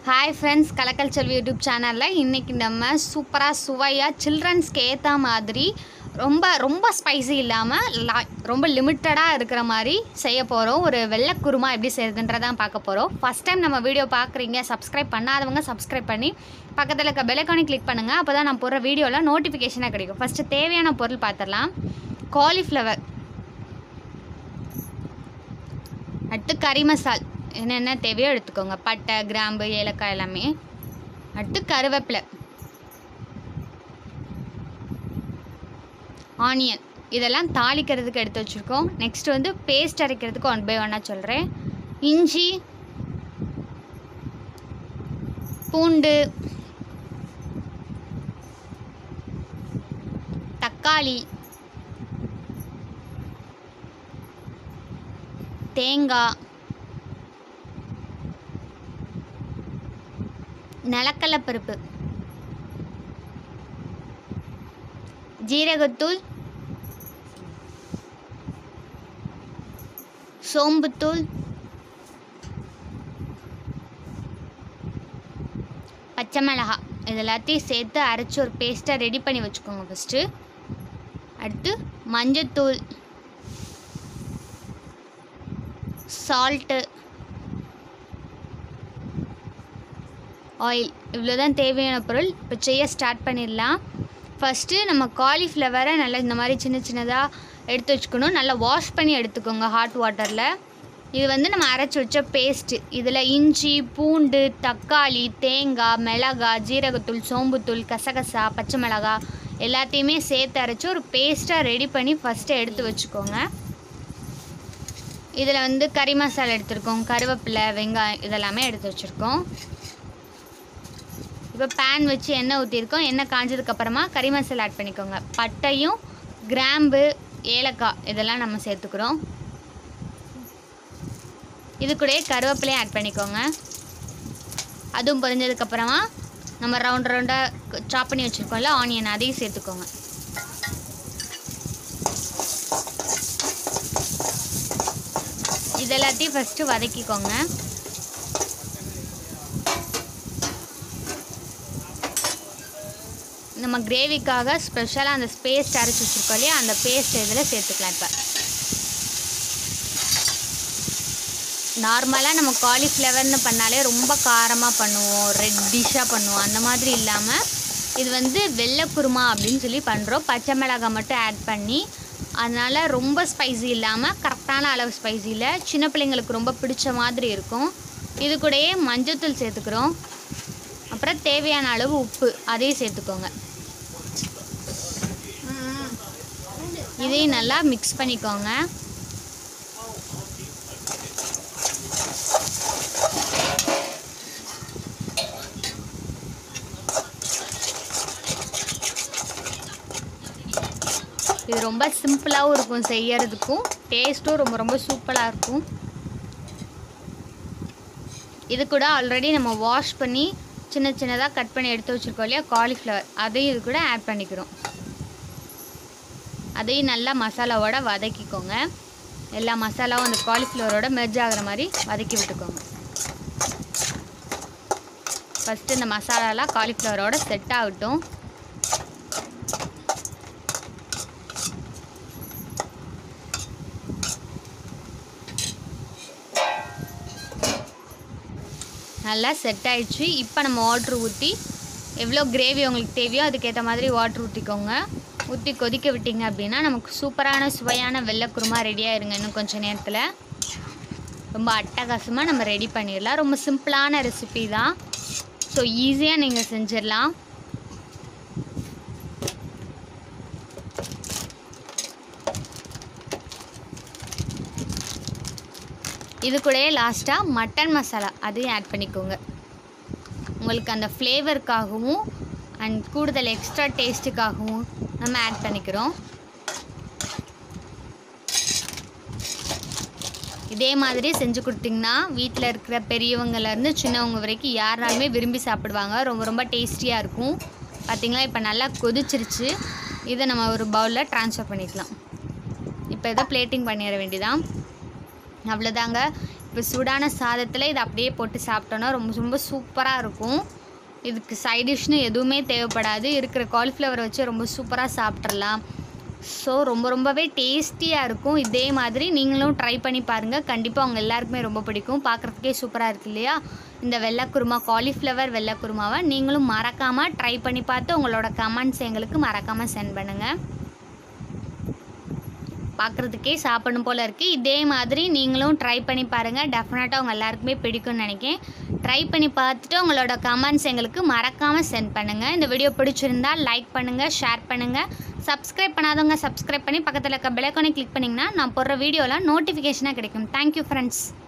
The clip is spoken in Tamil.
ஹாய் ஃப்ரெண்ட்ஸ் கலக்கல் செல்வி யூடியூப் சேனலில் இன்றைக்கி நம்ம சூப்பராக சுவையாக சில்ட்ரன்ஸ்க்கு ஏற்ற மாதிரி ரொம்ப ரொம்ப ஸ்பைசி இல்லாமல் லா ரொம்ப லிமிட்டடாக இருக்கிற மாதிரி செய்ய போகிறோம் ஒரு வெள்ளை குருமா எப்படி செய்யுதுன்றதான் பார்க்க போகிறோம் ஃபஸ்ட் டைம் நம்ம வீடியோ பார்க்குறீங்க சப்ஸ்கிரைப் பண்ணாதவங்க சப்ஸ்கிரைப் பண்ணி பக்கத்தில் இருக்க பெலைக்கானி கிளிக் பண்ணுங்கள் அப்போ தான் நான் போடுற வீடியோவில் நோட்டிஃபிகேஷனாக கிடைக்கும் ஃபஸ்ட்டு தேவையான பொருள் பார்த்துடலாம் காலிஃப்ளவர் அடுத்து கறி மசால் என்னென்ன தேவையோ எடுத்துக்கோங்க பட்டை கிராம்பு ஏலக்காய் எல்லாமே அடுத்து கருவேப்பிலை ஆனியன் இதெல்லாம் தாளிக்கிறதுக்கு எடுத்து வச்சுருக்கோம் நெக்ஸ்ட் வந்து பேஸ்ட் அரைக்கிறதுக்கு ஒன் பை ஒன்னாக சொல்கிறேன் இஞ்சி பூண்டு தக்காளி தேங்காய் நிலக்கடலைப்பருப்பு ஜீரகத்தூள் சோம்புத்தூள் பச்சை மிளகாய் இது எல்லாத்தையும் சேர்த்து அரைச்சி ஒரு பேஸ்ட்டாக ரெடி பண்ணி வச்சுக்கோங்க ஃபஸ்ட்டு அடுத்து மஞ்சத்தூள் சால்ட்டு ஆயில் இவ்வளோ தான் தேவையான பொருள் இப்போ செய்ய ஸ்டார்ட் பண்ணிடலாம் ஃபஸ்ட்டு நம்ம காலிஃப்ளவரை நல்லா இந்த மாதிரி சின்ன சின்னதாக எடுத்து வச்சுக்கணும் நல்லா வாஷ் பண்ணி எடுத்துக்கோங்க ஹாட் வாட்டரில் இது வந்து நம்ம அரைச்சி வச்ச பேஸ்ட்டு இதில் இஞ்சி பூண்டு தக்காளி தேங்காய் மிளகாய் ஜீரகத்தூள் சோம்புத்தூள் கசகசா பச்சை மிளகாய் எல்லாத்தையுமே சேர்த்து அரைச்சி ஒரு பேஸ்ட்டாக ரெடி பண்ணி ஃபஸ்ட்டு எடுத்து வச்சுக்கோங்க இதில் வந்து கறி மசாலா எடுத்திருக்கோம் கருவேப்பிலை வெங்காயம் இதெல்லாமே எடுத்து வச்சுருக்கோம் இப்போ பேன் வச்சு எண்ணெய் ஊற்றிருக்கோம் எண்ணெய் காஞ்சதுக்கப்புறமா கறி மசாலா ஆட் பண்ணிக்கோங்க பட்டையும் கிராம்பு ஏலக்காய் இதெல்லாம் நம்ம சேர்த்துக்கிறோம் இது கூடயே கருவேப்பிலையும் ஆட் பண்ணிக்கோங்க அதுவும் பொரிஞ்சதுக்கப்புறமா நம்ம ரவுண்ட் ரவுண்டாக சாப் பண்ணி வச்சுருக்கோம்ல ஆனியன் அதையும் சேர்த்துக்கோங்க இது எல்லாத்தையும் ஃபஸ்ட்டு வதக்கிக்கோங்க நம்ம கிரேவிக்காக ஸ்பெஷலாக அந்த பேஸ்ட் அரைச்சி வச்சுருக்கோம் இல்லையா அந்த பேஸ்ட் இதில் சேர்த்துக்கலாம் இப்போ நார்மலாக நம்ம காலிஃப்ளவர்னு பண்ணாலே ரொம்ப காரமாக பண்ணுவோம் ரெட்டிஷாக பண்ணுவோம் அந்த மாதிரி இல்லாமல் இது வந்து வெள்ளை குருமா அப்படின்னு சொல்லி பண்ணுறோம் பச்சை மிளகாய் மட்டும் ஆட் பண்ணி அதனால் ரொம்ப ஸ்பைசி இல்லாமல் கரெக்டான அளவு ஸ்பைசியில் சின்ன பிள்ளைங்களுக்கு ரொம்ப பிடிச்ச மாதிரி இருக்கும் இது கூடயே மஞ்சத்தூள் சேர்த்துக்கிறோம் அப்புறம் தேவையான அளவு உப்பு அதையும் சேர்த்துக்கோங்க இதையும் நல்லா மிக்ஸ் பண்ணிக்கோங்க இது ரொம்ப சிம்பிளாகவும் இருக்கும் செய்யறதுக்கும் டேஸ்ட்டும் ரொம்ப ரொம்ப சூப்பராக இருக்கும் இது கூட ஆல்ரெடி நம்ம வாஷ் பண்ணி சின்ன சின்னதாக கட் பண்ணி எடுத்து வச்சுருக்கோம் இல்லையா காலிஃப்ளவர் அதையும் இது கூட ஆட் பண்ணிக்கிறோம் அதையும் நல்லா மசாலாவோட வதக்கிக்கோங்க எல்லா மசாலாவும் அந்த காலிஃப்ளவரோட மெர்ஜ் ஆகிற மாதிரி வதக்கி விட்டுக்கோங்க ஃபஸ்ட்டு இந்த மசாலாலாம் காலிஃப்ளவரோட செட் ஆகட்டும் நல்லா செட் ஆயிடுச்சு இப்போ நம்ம வாட்ரு ஊற்றி எவ்வளோ கிரேவி உங்களுக்கு தேவையோ அதுக்கேற்ற மாதிரி வாட்ரு ஊற்றிக்கோங்க ஊற்றி கொதிக்க விட்டீங்க அப்படின்னா நமக்கு சூப்பரான சுவையான வெள்ளை குருமா ரெடியாக இருங்க இன்னும் கொஞ்சம் நேரத்தில் ரொம்ப அட்டகாசமாக நம்ம ரெடி பண்ணிடலாம் ரொம்ப சிம்பிளான ரெசிபி தான் ஸோ ஈஸியாக நீங்கள் செஞ்சிடலாம் இது கூடயே லாஸ்ட்டாக மட்டன் மசாலா அதையும் ஆட் பண்ணிக்கோங்க உங்களுக்கு அந்த ஃப்ளேவருக்காகவும் அண்ட் கூடுதல் எக்ஸ்ட்ரா டேஸ்ட்டுக்காகவும் நம்ம ஆட் பண்ணிக்கிறோம் இதே மாதிரி செஞ்சு கொடுத்தீங்கன்னா வீட்டில் இருக்கிற பெரியவங்கலேருந்து சின்னவங்க வரைக்கும் யாருனாலுமே விரும்பி சாப்பிடுவாங்க ரொம்ப ரொம்ப டேஸ்டியாக இருக்கும் பார்த்திங்களா இப்போ நல்லா கொதிச்சிருச்சு இதை நம்ம ஒரு பவுலில் ட்ரான்ஸ்ஃபர் பண்ணிக்கலாம் இப்போ இதை பிளேட்டிங் பண்ணிட வேண்டியதான் அவ்வளோதாங்க இப்போ சூடான சாதத்தில் இதை அப்படியே போட்டு சாப்பிட்டோன்னா ரொம்ப ரொம்ப சூப்பராக இருக்கும் இதுக்கு சைட் டிஷ்னு எதுவுமே தேவைப்படாது இருக்கிற காலிஃப்ளவரை வச்சு ரொம்ப சூப்பராக சாப்பிட்றலாம் ஸோ ரொம்ப ரொம்பவே டேஸ்டியாக இருக்கும் இதே மாதிரி நீங்களும் ட்ரை பண்ணி பாருங்கள் கண்டிப்பாக அவங்க எல்லாருக்குமே ரொம்ப பிடிக்கும் பார்க்குறதுக்கே சூப்பராக இருக்கு இல்லையா இந்த வெள்ளை குருமா காலிஃப்ளவர் வெள்ளை குருமாவை நீங்களும் மறக்காமல் ட்ரை பண்ணி பார்த்து உங்களோட கமெண்ட்ஸ் எங்களுக்கு மறக்காமல் சென்ட் பண்ணுங்கள் பார்க்குறதுக்கே சாப்பிடணும் போல் இருக்குது இதே மாதிரி நீங்களும் ட்ரை பண்ணி பாருங்கள் டெஃபினட்டாக உங்கள் எல்லாருக்குமே பிடிக்கும்னு நினைக்கிறேன் ட்ரை பண்ணி பார்த்துட்டு உங்களோட கமெண்ட்ஸ் எங்களுக்கு மறக்காமல் சென்ட் பண்ணுங்கள் இந்த வீடியோ பிடிச்சிருந்தா லைக் பண்ணுங்கள் ஷேர் பண்ணுங்கள் சப்ஸ்கிரைப் பண்ணாதவங்க சப்ஸ்கிரைப் பண்ணி பக்கத்தில் இருக்க பெலைக்கானை கிளிக் பண்ணிங்கன்னா நான் போடுற வீடியோலாம் நோட்டிஃபிகேஷனாக கிடைக்கும் தேங்க்யூ ஃப்ரெண்ட்ஸ்